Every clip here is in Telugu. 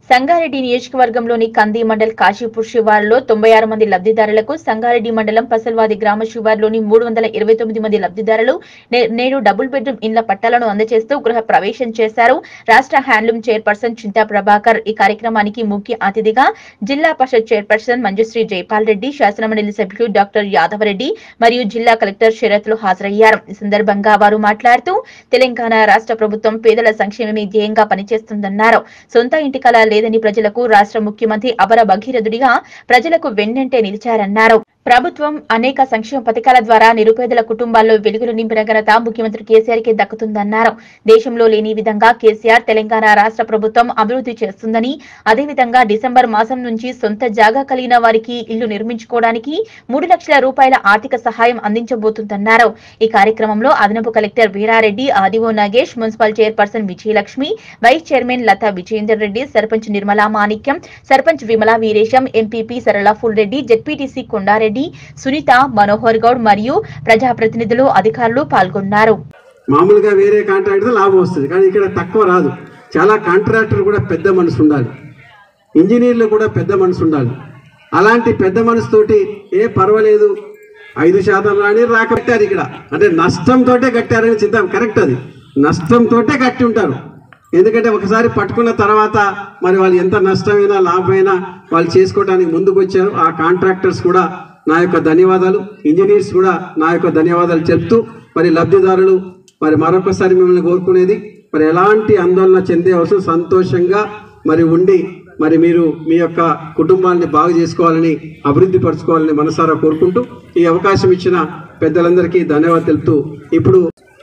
సంగారెడ్డి నియోజకవర్గంలోని కంది మండల్ కాశీపూర్ శివారులో తొంభై ఆరు మంది లబ్ధిదారులకు సంగారెడ్డి మండలం పసల్వాది గ్రామ శివారులోని మూడు వందల ఇరవై తొమ్మిది మంది లబ్ధిదారులు నే- నేడు డబుల్ బెడ్రూమ్ ఇండ్ల పట్టాలను అందజేస్తూ గృహ ప్రవేశం చేశారు రాష్ట్ర హ్యాండ్లూమ్ చైర్పర్సన్ చింతా ప్రభాకర్ ఈ కార్యక్రమానికి ముఖ్య అతిథిగా జిల్లా పరిషత్ చైర్పర్సన్ మంజుశ్రీ జైపాల్ రెడ్డి శాసనమండలి సభ్యులు డాక్టర్ యాదవరెడ్డి మరియు జిల్లా కలెక్టర్ షరత్లు హాజరయ్యారు ఈ సందర్భంగా వారు మాట్లాడుతూ తెలంగాణ రాష్ట్ర ప్రభుత్వం పేదల సంక్షేమమే ధ్యేయంగా పనిచేస్తుందన్నారు సొంత ఇంటి కళ లేదని ప్రజలకు రాష్ట్ర ముఖ్యమంత్రి అపర భగీరథుడిగా ప్రజలకు వెన్నంటే నిలిచారన్నారు ప్రభుత్వం అనేక సంక్షేమ పథకాల ద్వారా నిరుపేదల కుటుంబాల్లో వెలుగులు నింపిన ఘనత ముఖ్యమంత్రి కేసీఆర్ కి దక్కుతుందన్నారు దేశంలో లేని విధంగా కేసీఆర్ తెలంగాణ రాష్ట్ర ప్రభుత్వం అభివృద్ధి చేస్తుందని అదేవిధంగా డిసెంబర్ మాసం నుంచి సొంత జాగా కలిగిన వారికి ఇల్లు నిర్మించుకోవడానికి మూడు లక్షల రూపాయల ఆర్థిక సహాయం అందించబోతుందన్నారు ఈ కార్యక్రమంలో అదనపు కలెక్టర్ వీరారెడ్డి ఆదివో Nagesh municipal chairperson Vijayalakshmi vice chairman Latha Vijayender Reddy sarpanch Nirmala Manikyam sarpanch Vimala Veeresham MPP Sarala ఫుల్ రెడ్డి జెడ్పీటీసీ కొండారెడ్డి సునీత మనోహర్ గౌడ్ మరియు ప్రజాప్రతినిధులు అధికారులు పాల్గొన్నారు మామూలుగా వేరే కాంట్రాక్టర్ లాభం వస్తుంది కానీ ఇక్కడ తక్కువ రాదు చాలా కాంట్రాక్టర్ కూడా పెద్ద మనసు ఉండాలి ఇంజనీర్లు కూడా పెద్ద మనసు ఉండాలి అలాంటి పెద్ద మనసుతోటి ఏ పర్వాలేదు ఐదు శాతం రాని రాక కట్టారు ఇక్కడ అంటే నష్టంతో కట్టారని చింత కరెక్ట్ అది నష్టంతో కట్టి ఉంటారు ఎందుకంటే ఒకసారి పట్టుకున్న తర్వాత మరి వాళ్ళు ఎంత నష్టమైనా లాభమైనా వాళ్ళు చేసుకోవడానికి ముందుకు వచ్చారు ఆ కాంట్రాక్టర్స్ కూడా నా యొక్క ధన్యవాదాలు ఇంజనీర్స్ కూడా నా యొక్క ధన్యవాదాలు చెప్తూ మరి లబ్ధిదారులు మరి మరొకసారి మిమ్మల్ని కోరుకునేది మరి ఎలాంటి ఆందోళన చెందే అవసరం సంతోషంగా మరి ఉండి మరి మీరు మీ యొక్క కుటుంబాన్ని బాగు చేసుకోవాలని అభివృద్ధి పరచుకోవాలని మనసారా కోరుకుంటూ ఈ అవకాశం ఇచ్చిన పెద్దలందరికీ ధన్యవాదాలు తెలుపుతూ ఇప్పుడు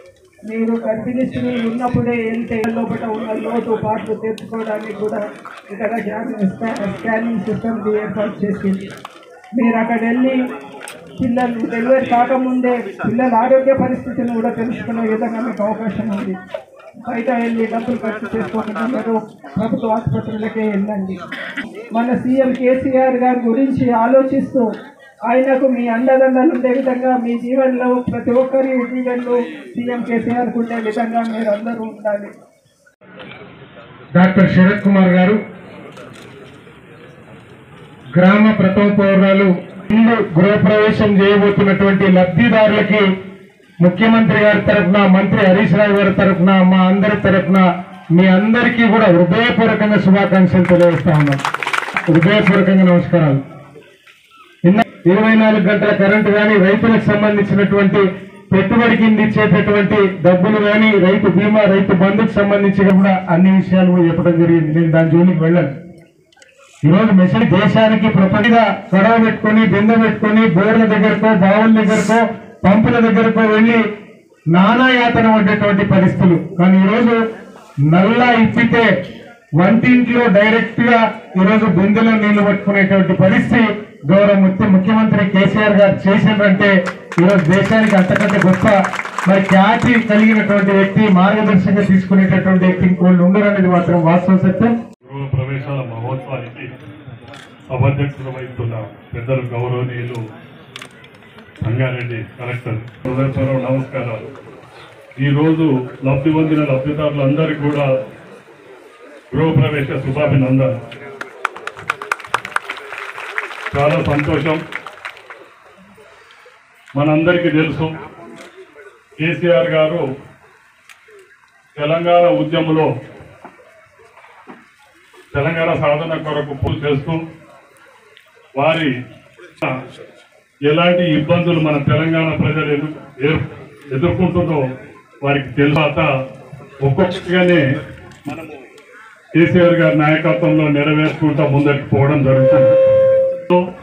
మీరు గర్భిణిస్తులు ఉన్నప్పుడే వెళ్తే లోపల ఉన్న లోటు పాటలు తెచ్చుకోవడానికి కూడా ఇక్కడ స్కాన్- స్కా- స్కానింగ్ సిస్టమ్ ఏర్పాటు చేసింది మీరు అక్కడ వెళ్ళి పిల్లలు డెలివరీ కాకముందే పిల్లల ఆరోగ్య పరిస్థితిని కూడా తెలుసుకునే విధంగా మీకు అవకాశం ఉంది బయట వెళ్ళి డబ్బులు ఖర్చు చేసుకోకుండా మీరు ప్రభుత్వ ఆసుపత్రులకే వెళ్ళండి మన సీఎం కేసీఆర్ గారి గురించి ఆలోచిస్తూ ఆయనకు మీ అండదండలు ఉండే విధంగా మీ జీవనంలో ప్రతి ఒక్కరి జీవనంలో సీఎం కేసీఆర్కు ఉండే విధంగా మీరు అందరూ ఉండాలి డాక్టర్ శరత్ కుమార్ గారు గ్రామ ప్రథమ పౌరాలు ఇల్లు గృహప్రవేశం చేయబోతున్నటువంటి లబ్ధిదారులకి ముఖ్యమంత్రి గారి తరఫున మంత్రి హరీష్ రావు గారి తరఫున మా అందరి తరఫున మీ అందరికీ కూడా హృదయపూర్వకంగా శుభాకాంక్షలు తెలియజేస్తా ఉన్నాం హృదయపూర్వకంగా నమస్కారాలు నిన్న ఇరవై నాలుగు గంటల కరెంటు కానీ రైతులకు సంబంధించినటువంటి పెట్టుబడి కింద ఇచ్చేటటువంటి డబ్బులు కానీ రైతు బీమా రైతు బంధుకు సంబంధించి కూడా అన్ని విషయాలు కూడా చెప్పడం జరిగింది నేను దాని జోలికి వెళ్ళాను ఈరోజు మిషన్ దేశానికి ప్రపంచంగా గొడవ పెట్టుకొని బిందె పెట్టుకొని బోర్ల దగ్గరకో బావుల దగ్గరకో పంపుల దగ్గరకో వెళ్ళి నానా యాతన పడ్డటువంటి పరిస్థితులు కానీ ఈరోజు నల్లా ఇప్పితే వంటింట్లో డైరెక్ట్ గా ఈరోజు బిందెలో నీళ్లు పట్టుకునేటువంటి పరిస్థితి గౌరవ ముఖ్య ముఖ్యమంత్రి కేసీఆర్ గారు చేసిందంటే ఈరోజు దేశానికి అంతకంటే గొప్ప మరి ఖ్యాతి కలిగినటువంటి వ్యక్తి మార్గదర్శకంగా తీసుకునేటటువంటి వ్యక్తి ఇంకోళ్ళు ఉండరు అనేది మాత్రం వాస్తవ సత్యం గృహ ప్రవేశాల మహోత్సవానికి సభాధ్యక్షులు వహిస్తున్న పెద్దలు గౌరవనీయులు సంగారెడ్డి కలెక్టర్ హృదయపూర్వక నమస్కారాలు ఈరోజు లబ్ధి పొందిన లబ్ధిదారులందరికీ కూడా గృహప్రవేశ శుభాభినందన చాలా సంతోషం మనందరికీ తెలుసు కేసీఆర్ గారు తెలంగాణ ఉద్యమంలో తెలంగాణ సాధన కొరకు పూజ చేస్తూ వారి ఎలాంటి ఇబ్బందులు మన తెలంగాణ ప్రజలు ఎదు- ఎదు- ఎదుర్కొంటుందో వారికి తెలిసాక ఒక్కొక్కటిగానే మనము కేసీఆర్ గారి నాయకత్వంలో నెరవేర్చుకుంటా ముందరికి పోవడం జరుగుతుంది